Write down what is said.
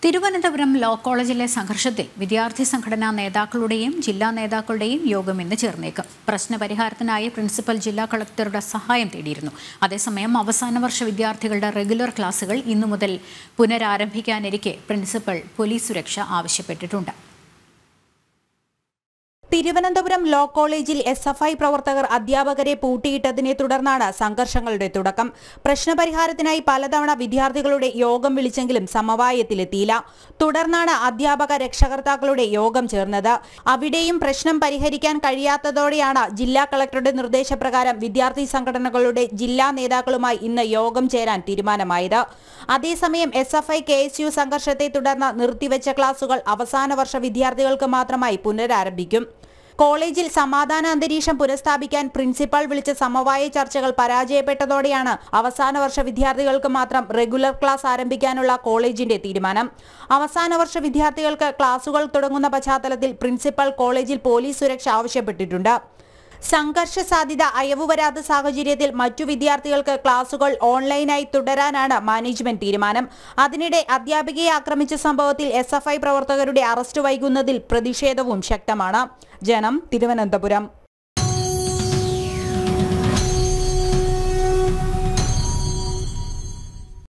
Thiruvananthapuram law കോളേജിലെ സംഘർഷത്തിൽ വിദ്യാർത്ഥി സംഘടനാ നേതാക്കളുടെയും ജില്ലാ നേതാക്കളുടെയും യോഗം ഇന്ന് ചേർന്നേക്കും പ്രശ്നപരിഹാരത്തിനായി പ്രിൻസിപ്പൽ ജില്ലാ കളക്ടറുടെ സഹായം തേടിയിരുന്നു അതേസമയം അവസാന വർഷ വിദ്യാർത്ഥികളുടെ റെഗുലർ ക്ലാസുകൾ ഇന്നു മുതൽ പുനരാരംഭിക്കാനിരിക്കെ പ്രിൻസിപ്പൽ പോലീസ് സുരക്ഷ ആവശ്യപ്പെട്ടിട്ടുണ്ട് തിരുവനന്തപുരം ലോ കോളേജിൽ എസ് എഫ് ഐ പ്രവർത്തകർ അധ്യാപകരെ പൂട്ടിയിട്ടതിനെ തുടർന്നാണ് സംഘർഷങ്ങളുടെ തുടക്കം പ്രശ്നപരിഹാരത്തിനായി പലതവണ വിദ്യാർത്ഥികളുടെ യോഗം വിളിച്ചെങ്കിലും സമവായത്തിലെത്തിയില്ല തുടർന്നാണ് അധ്യാപക രക്ഷകർത്താക്കളുടെ യോഗം ചേർന്നത് അവിടെയും പ്രശ്നം പരിഹരിക്കാൻ കഴിയാത്തതോടെയാണ് ജില്ലാ കളക്ടറുടെ നിർദ്ദേശപ്രകാരം വിദ്യാർത്ഥി സംഘടനകളുടെ ജില്ലാ നേതാക്കളുമായി ഇന്ന് യോഗം ചേരാൻ തീരുമാനമായത് അതേസമയം S F I K S U സംഘർഷത്തെ തുടർന്ന് നിർത്തിവെച്ച ക്ലാസുകൾ അവസാന വർഷ വിദ്യാർത്ഥികൾക്ക് മാത്രമായി പുനരാരംഭിക്കും കോളേജിൽ സമാധാന അന്തരീക്ഷം പുനഃസ്ഥാപിക്കാൻ പ്രിൻസിപ്പൽ വിളിച്ച സമവായ ചർച്ചകൾ പരാജയപ്പെട്ടതോടെയാണ് അവസാന വർഷ വിദ്യാർത്ഥികൾക്ക് മാത്രം റെഗുലർ ക്ലാസ് ആരംഭിക്കാനുള്ള കോളേജിന്റെ തീരുമാനം അവസാന വർഷ വിദ്യാർത്ഥികൾക്ക് ക്ലാസുകൾ തുടങ്ങുന്ന പശ്ചാത്തലത്തിൽ പ്രിൻസിപ്പൽ കോളേജിൽ പോലീസ് സുരക്ഷ ആവശ്യപ്പെട്ടിട്ടുണ്ട് സംഘർഷ സാധ്യത അയവ് വരാത്ത സാഹചര്യത്തിൽ മറ്റു വിദ്യാർത്ഥികൾക്ക് ക്ലാസുകൾ ഓൺലൈനായി തുടരാനാണ് മാനേജ്മെന്റ് തീരുമാനം അതിനിടെ അധ്യാപികയെ ആക്രമിച്ച സംഭവത്തിൽ എസ് പ്രവർത്തകരുടെ അറസ്റ്റ് വൈകുന്നതിൽ പ്രതിഷേധവും ശക്തമാണ് ജനം തിരുവനന്തപുരം